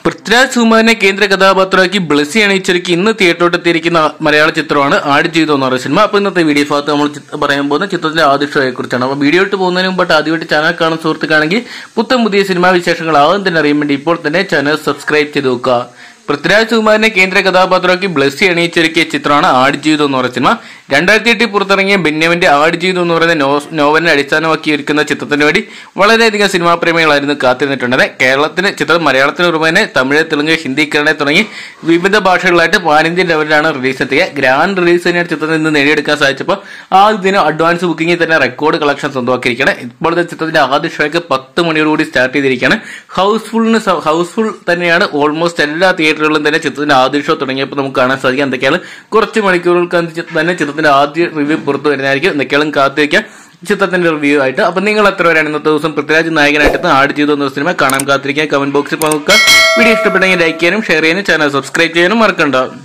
പൃഥ്വിരാജ് സുകുമാരനെ കേന്ദ്ര കഥാപാത്രമാക്കി ബ്ലസി അണിയിച്ചൊരുക്കി ഇന്ന് തിയേറ്ററോട്ടെത്തിയിരിക്കുന്ന മലയാള ചിത്രമാണ് ആടുജീവിതം എന്ന് പറയുന്ന സിനിമ അപ്പോൾ ഇന്നത്തെ വീഡിയോ ഭാഗത്ത് നമ്മൾ ചിത്ര- പറയാൻ പോകുന്ന ചിത്രത്തിന്റെ ആദിഷ്ടയെ കുറിച്ചാണ് അപ്പോൾ വീഡിയോ ഇട്ട് പോകുന്നതിന് മുമ്പായിട്ട് ആദ്യമായിട്ട് ചാനൽ കാണുന്ന സുഹൃത്തുക്കാണെങ്കിൽ പുത്തൻ പുതിയ സിനിമാ വിശേഷങ്ങൾ ആദ്യം തന്നെ അറിയാൻ വേണ്ടി ഇപ്പോൾ തന്നെ ചാനൽ സബ്സ്ക്രൈബ് ചെയ്ത് വെക്കുക പൃഥ്വിരാജ് സുകുമാരനെ കേന്ദ്ര കഥാപാത്രമാക്കി ബ്ലസ്സി അണിയിച്ചൊരുക്കിയ ചിത്രമാണ് ആടുജീവിതം എന്ന് പറയുന്ന സിനിമ രണ്ടായിരത്തി എട്ടിൽ പുറത്തിറങ്ങിയ ബെന്യാമിന്റെ ആടുജീവിതം എന്ന് പറയുന്ന നോ- നോവലിനെ അടിസ്ഥാനമാക്കി ഒരുക്കുന്ന ചിത്രത്തിന് വേണ്ടി വളരെയധികം സിനിമാ പ്രേമികളായിരുന്നു കാത്തിരുന്നിട്ടുള്ളത് കേരളത്തിന് ചിത്രം മലയാളത്തിന് പുറമെ തമിഴ് തെലുങ്ക് ഹിന്ദി കന്നഡ തുടങ്ങി വിവിധ ഭാഷകളിലായിട്ട് പാൻ ഇന്ത്യൻ ലെവലിലാണ് റിലീസ് എത്തിയത് ഗ്രാൻഡ് റിലീസ് തന്നെയാണ് ചിത്രത്തിൽ നിന്ന് നേടിയെടുക്കാൻ സാധിച്ചപ്പോൾ ആ ദിനം അഡ്വാൻസ് ബുക്കിംഗിൽ തന്നെ റെക്കോർഡ് കളക്ഷൻ സ്വന്തമാക്കിയിരിക്കുകയാണ് ഇപ്പോഴത്തെ ചിത്രത്തിന്റെ ആദ്യ ഷോയ്ക്ക് പത്ത് മണിയോടുകൂടി സ്റ്റാർട്ട് ചെയ്തിരിക്കുകയാണ് ഹൗസ്ഫുള്ളിന് ഹൗസ്ഫുൾ തന്നെയാണ് ഓൾമോസ്റ്റ് എല്ലാ തിയേറ്ററുകളിലും തന്നെ ചിത്രത്തിന്റെ ആദ്യ ഷോ തുടങ്ങിയപ്പോൾ നമുക്ക് കാണാൻ സാധിക്കും എന്തൊക്കെയാണ് കുറച്ച് മണിക്കൂറുകൾക്ക് തന്നെ ചിത്രത്തിന്റെ ആദ്യ റിവ്യൂ പുറത്തു വരുന്നതായിരിക്കും എന്തൊക്കെയാണ് കാത്തിരിക്കാം ചിത്രത്തിന്റെ റിവ്യൂ ആയിട്ട് അപ്പൊ നിങ്ങൾ എത്ര പേരാണ് ഇന്നത്തെ ദിവസം പൃഥ്വിരാജ് നായകനായിട്ട് ആട് ചെയ്തു എന്ന സിനിമ കാണാൻ കാത്തിരിക്കാൻ കമന്റ് ബോക്സിൽ നോക്കുക വീഡിയോ ഇഷ്ടപ്പെട്ടെങ്കിൽ ലൈക്ക് ചെയ്യാനും ഷെയർ ചെയ്യാനും ചാനൽ സബ്സ്ക്രൈബ് ചെയ്യാനും മറക്കണ്ട